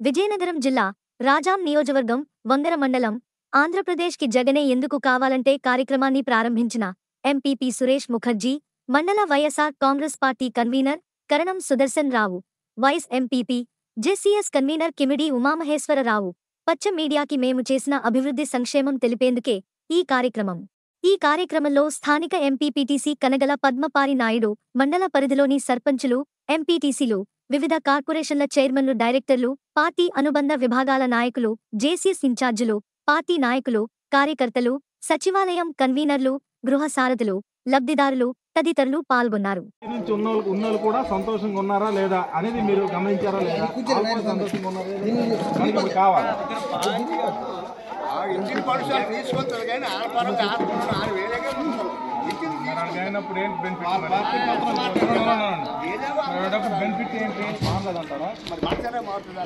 విజయనగరం జిల్లా రాజాం నియోజకవర్గం వంగర మండలం ఆంధ్రప్రదేశ్కి జగనే ఎందుకు కావాలంటే కార్యక్రమాన్ని ప్రారంభించిన ఎంపీపీ సురేష్ ముఖర్జీ మండల YSR Congress party convener Karanam Sudarshan Rao vice MPP JCS convener Kimidi Umamaheswara Rao పచ్చ మీడియాకి మేము చేసిన అభివృద్ధి సంక్షేమం తెలిపేందుకే ఈ కార్యక్రమం ఈ కార్యక్రమంలో స్థానిక ఎంపీపీటీసీ కనగల పద్మపారి నాయుడు మండల పరిధిలోని సర్పంచులు ఎంపీటీసీలు వివిధ కార్పొరేషన్ల చైర్మన్లు డైరెక్టర్లు పార్టీ అనుబంధ విభాగాల నాయకులు జేసీఎస్ ఇన్ఛార్జీలు పార్టీ నాయకులు కార్యకర్తలు సచివాలయం కన్వీనర్లు గృహ సారథులు లబ్ధిదారులు తదితరులు పాల్గొన్నారు నుంచి ఉన్న వాళ్ళు- ఉన్న వాళ్ళు కూడా సంతోషంగా ఉన్నారా లేదా అనేది మీరు గమనించారా లేదా వాళ్ళు కూడా సంతోషంగా ఉన్నారా లేదా? మనకి ఇప్పుడు కావాలి ఆ ఇంటిని పరుషాలు తీసుకొస్తారు కానీ ఆడపరంగా ఆడుకుంటారు ఆరు వేలకే ముందు ఇంటిని మరి అయినప్పుడు ఏంటి బెనిఫిట్ బెనిఫిట్ ఏంటి మారలేదంటారా మరి మాట్లాడే మారుతుందా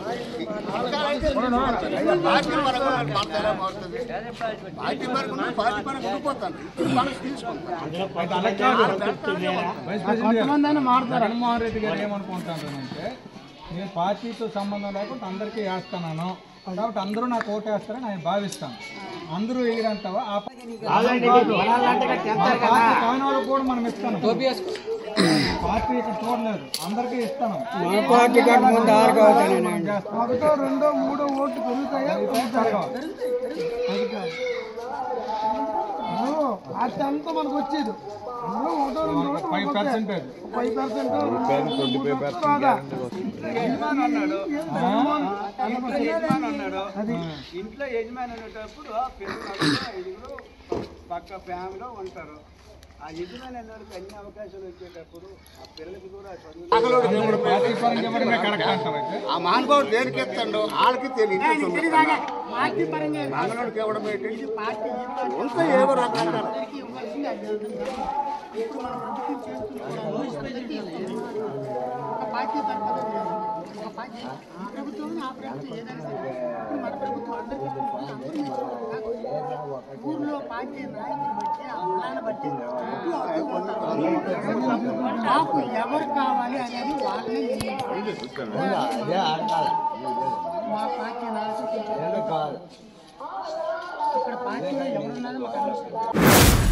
పార్టీ పరంగా మాట్లాడే మారుతుంది పార్టీ పరంగా పార్టీ పరంగా ఉండిపోతాను ఇప్పుడు మనసు తీసుకుంటాను అయితే అలా కాదు. వైస్ ప్రెసిడెంట్ గారు, జగన్మోహన్ రెడ్డి గారు ఏమనుకుంటారంటే నేను పార్టీతో సంబంధం లేకుండా అందరికీ వేస్తున్నాను కాబట్టి అందరూ నాకు ఓటు వేస్తారని నేను భావిస్తాను అందరూ వేయరంటావా ఆ పార్టీ కాని వాళ్ళకి కూడా మనం ఇస్తాను పార్టీ ఇక్కడ చూడలేదు అందరికీ ఇస్తాను పార్టీ ఒకటో రెండో మూడో ఓట్లు పెరుగుతాయా పార్టీ అంతా మనకు వచ్చేది అందులో ఒకటో రెండు ఓట్లు ఫైవ్ పర్సెంటేజ్ ఫైవ్ పర్సెంట్ ఇంట్లో యజమాని ఉండేటప్పుడు పిల్లలు ఐదుగురు పక్క ఫ్యామిలీలో ఉంటారు ఆ యజమాని అన్నోడికి అన్ని అవకాశాలు వచ్చేటప్పుడు ఆ పిల్లలకి కూడా చదువు పార్టీ పరంగా ఇవ్వడమే కరెక్ట్ అంటారు అయితే ఆ మానవుడు దేనికి ఎత్తాడు వాళ్ళకి తెలియదు మంగళోడికి ఇవ్వడం ఏంటి ఉంటే ఏవో రకంగా పార్టీ తరఫున ఒక పార్టీ ఈ ప్రభుత్వం ఆ ప్రభుత్వం ఏదైనా సరే ఇప్పుడు మన ప్రభుత్వం అందరికీ అందరికీ ఇచ్చిన ఊర్లో పార్టీ నాయకులు బట్టి ఆ కులాన్ని బట్టి నాకు ఎవరు కావాలి అనేది వాళ్ళని నిర్ణయించుకోవాలి. మా పార్టీ నాయకులు ఇక్కడ పార్టీలో ఎవరున్నారో మాకు అనవసరం